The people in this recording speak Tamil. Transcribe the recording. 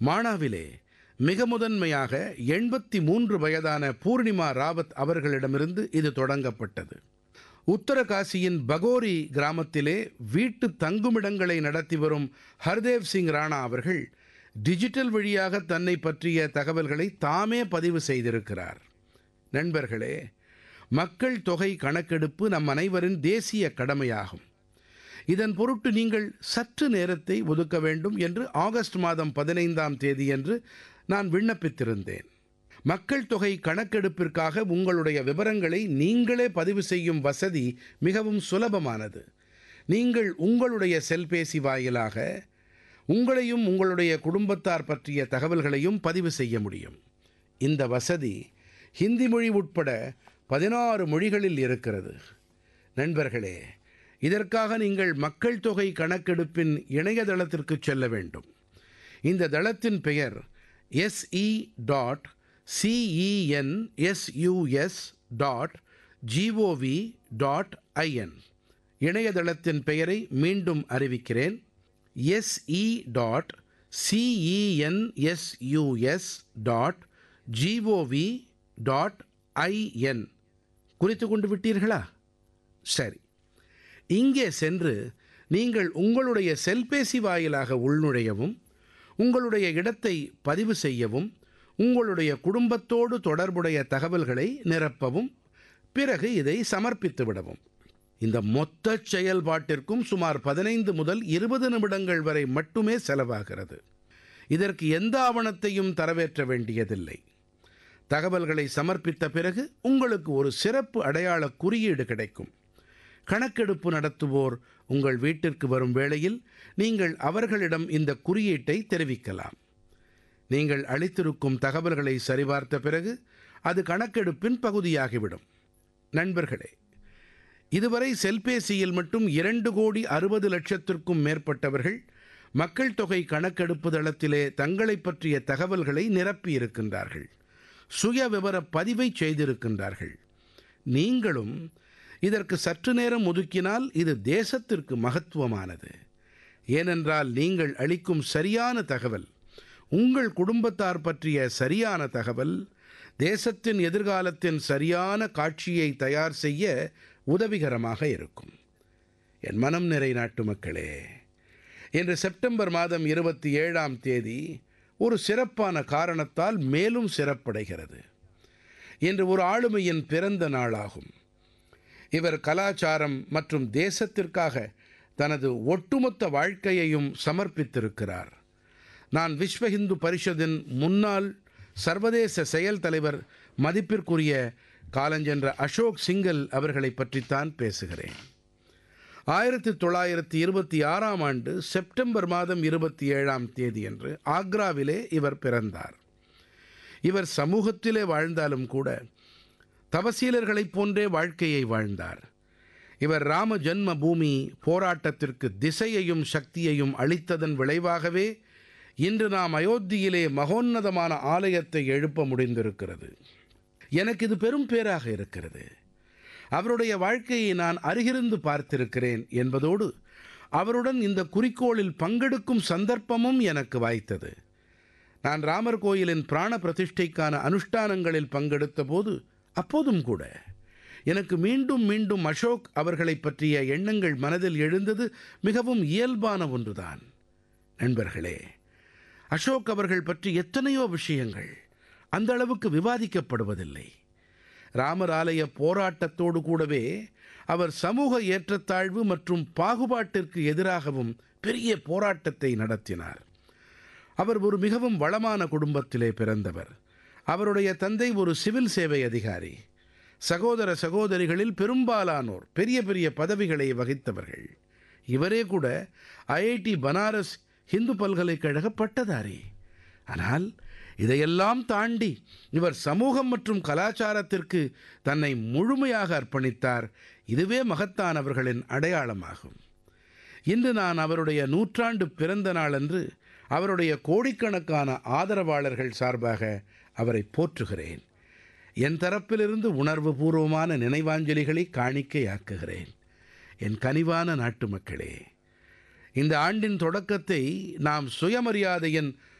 மானாவிலே மிக முதன்மையாக எண்பத்தி மூன்று வயதான பூர்ணிமா ராவத் அவர்களிடமிருந்து இது தொடங்கப்பட்டது உத்தரகாசியின் பகோரி கிராமத்திலே வீட்டு தங்குமிடங்களை நடத்தி வரும் ஹர்தேவ் சிங் ராணா அவர்கள் டிஜிட்டல் வழியாக தன்னை பற்றிய தகவல்களை தாமே பதிவு செய்திருக்கிறார் நண்பர்களே மக்கள் தொகை கணக்கெடுப்பு நம் அனைவரின் தேசிய கடமையாகும் இதன் பொருட்டு நீங்கள் சற்று நேரத்தை ஒதுக்க வேண்டும் என்று ஆகஸ்ட் மாதம் பதினைந்தாம் தேதியன்று நான் விண்ணப்பித்திருந்தேன் மக்கள் தொகை கணக்கெடுப்பிற்காக உங்களுடைய விவரங்களை நீங்களே பதிவு செய்யும் வசதி மிகவும் சுலபமானது நீங்கள் உங்களுடைய செல்பேசி வாயிலாக உங்களையும் உங்களுடைய குடும்பத்தார் பற்றிய தகவல்களையும் பதிவு செய்ய முடியும் இந்த வசதி ஹிந்தி மொழி உட்பட பதினாறு மொழிகளில் இருக்கிறது நண்பர்களே இதற்காக நீங்கள் மக்கள் தொகை கணக்கெடுப்பின் இணையதளத்திற்கு செல்ல வேண்டும் இந்த தளத்தின் பெயர் SE dot CENSUS dot GOV dot IN இணையதளத்தின் பெயரை மீண்டும் அறிவிக்கிறேன் SE dot CENSUS dot GOV dot IN குறித்து கொண்டு விட்டீர்களா சரி இங்கே சென்று நீங்கள் உங்களுடைய செல்பேசி வாயிலாக உள்நுழையவும் உங்களுடைய இடத்தை பதிவு செய்யவும் உங்களுடைய குடும்பத்தோடு தொடர்புடைய தகவல்களை நிரப்பவும் பிறகு இதை சமர்ப்பித்து விடவும் இந்த மொத்த செயல்பாட்டிற்கும் சுமார் பதினைந்து முதல் இருபது நிமிடங்கள் வரை மட்டுமே செலவாகிறது இதற்கு எந்த ஆவணத்தையும் தரவேற்ற வேண்டியதில்லை தகவல்களை சமர்ப்பித்த பிறகு உங்களுக்கு ஒரு சிறப்பு அடையாள குறியீடு கிடைக்கும் கணக்கெடுப்பு நடத்துவோர் உங்கள் வீட்டிற்கு வரும் வேளையில் நீங்கள் அவர்களிடம் இந்த குறியீட்டை தெரிவிக்கலாம் நீங்கள் அளித்திருக்கும் தகவல்களை சரிபார்த்த பிறகு அது கணக்கெடுப்பின் பகுதியாகிவிடும் நண்பர்களே இதுவரை செல்பேசியில் மட்டும் இரண்டு கோடி அறுபது லட்சத்திற்கும் மேற்பட்டவர்கள் மக்கள் தொகை கணக்கெடுப்பு தளத்திலே தங்களை பற்றிய தகவல்களை நிரப்பியிருக்கின்றார்கள் சுய விவர பதிவை செய்திருக்கின்றார்கள் நீங்களும் இதற்கு சற்று நேரம் ஒதுக்கினால் இது தேசத்திற்கு மகத்துவமானது ஏனென்றால் நீங்கள் அளிக்கும் சரியான தகவல் உங்கள் குடும்பத்தார் பற்றிய சரியான தகவல் தேசத்தின் எதிர்காலத்தின் சரியான காட்சியை தயார் செய்ய உதவிகரமாக இருக்கும் என் மனம் நிறை நாட்டு மக்களே இன்று செப்டம்பர் மாதம் இருபத்தி ஏழாம் தேதி ஒரு சிறப்பான காரணத்தால் மேலும் சிறப்படைகிறது இன்று ஒரு ஆளுமையின் பிறந்த நாளாகும் இவர் கலாச்சாரம் மற்றும் தேசத்திற்காக தனது ஒட்டுமொத்த வாழ்க்கையையும் சமர்ப்பித்திருக்கிறார் நான் விஸ்வ இந்து பரிஷத்தின் முன்னாள் சர்வதேச செயல் தலைவர் மதிப்பிற்குரிய காலஞ்சென்ற அசோக் சிங்கல் அவர்களை பற்றித்தான் பேசுகிறேன் ஆயிரத்தி தொள்ளாயிரத்தி இருபத்தி ஆறாம் ஆண்டு செப்டம்பர் மாதம் இருபத்தி ஏழாம் தேதியன்று ஆக்ராவிலே இவர் பிறந்தார் இவர் சமூகத்திலே வாழ்ந்தாலும் கூட தவசீலர்களைப் போன்றே வாழ்க்கையை வாழ்ந்தார் இவர் ராம ஜன்ம பூமி போராட்டத்திற்கு திசையையும் சக்தியையும் அளித்ததன் விளைவாகவே இன்று நாம் அயோத்தியிலே மகோன்னதமான ஆலயத்தை எழுப்ப முடிந்திருக்கிறது எனக்கு இது பெரும் பேராக இருக்கிறது அவருடைய வாழ்க்கையை நான் அருகிருந்து பார்த்திருக்கிறேன் என்பதோடு அவருடன் இந்த குறிக்கோளில் பங்கெடுக்கும் சந்தர்ப்பமும் எனக்கு வாய்த்தது நான் ராமர் கோயிலின் பிராண பிரதிஷ்டைக்கான அனுஷ்டானங்களில் பங்கெடுத்த போது அப்போதும் கூட எனக்கு மீண்டும் மீண்டும் அசோக் அவர்களை பற்றிய எண்ணங்கள் மனதில் எழுந்தது மிகவும் இயல்பான ஒன்றுதான் நண்பர்களே அசோக் அவர்கள் பற்றி எத்தனையோ விஷயங்கள் அந்த அளவுக்கு விவாதிக்கப்படுவதில்லை ராமர் ஆலய போராட்டத்தோடு கூடவே அவர் சமூக ஏற்றத்தாழ்வு மற்றும் பாகுபாட்டிற்கு எதிராகவும் பெரிய போராட்டத்தை நடத்தினார் அவர் ஒரு மிகவும் வளமான குடும்பத்திலே பிறந்தவர் அவருடைய தந்தை ஒரு சிவில் சேவை அதிகாரி சகோதர சகோதரிகளில் பெரும்பாலானோர் பெரிய பெரிய பதவிகளை வகித்தவர்கள் இவரே கூட ஐஐடி பனாரஸ் இந்து பல்கலைக்கழக பட்டதாரி ஆனால் இதையெல்லாம் தாண்டி இவர் சமூகம் மற்றும் கலாச்சாரத்திற்கு தன்னை முழுமையாக அர்ப்பணித்தார் இதுவே மகத்தானவர்களின் அடையாளமாகும் இன்று நான் அவருடைய நூற்றாண்டு பிறந்த நாளன்று அவருடைய கோடிக்கணக்கான ஆதரவாளர்கள் சார்பாக அவரை போற்றுகிறேன் என் தரப்பிலிருந்து உணர்வு பூர்வமான நினைவாஞ்சலிகளை காணிக்கையாக்குகிறேன் என் கனிவான நாட்டு மக்களே இந்த ஆண்டின் தொடக்கத்தை நாம் சுயமரியாதையின்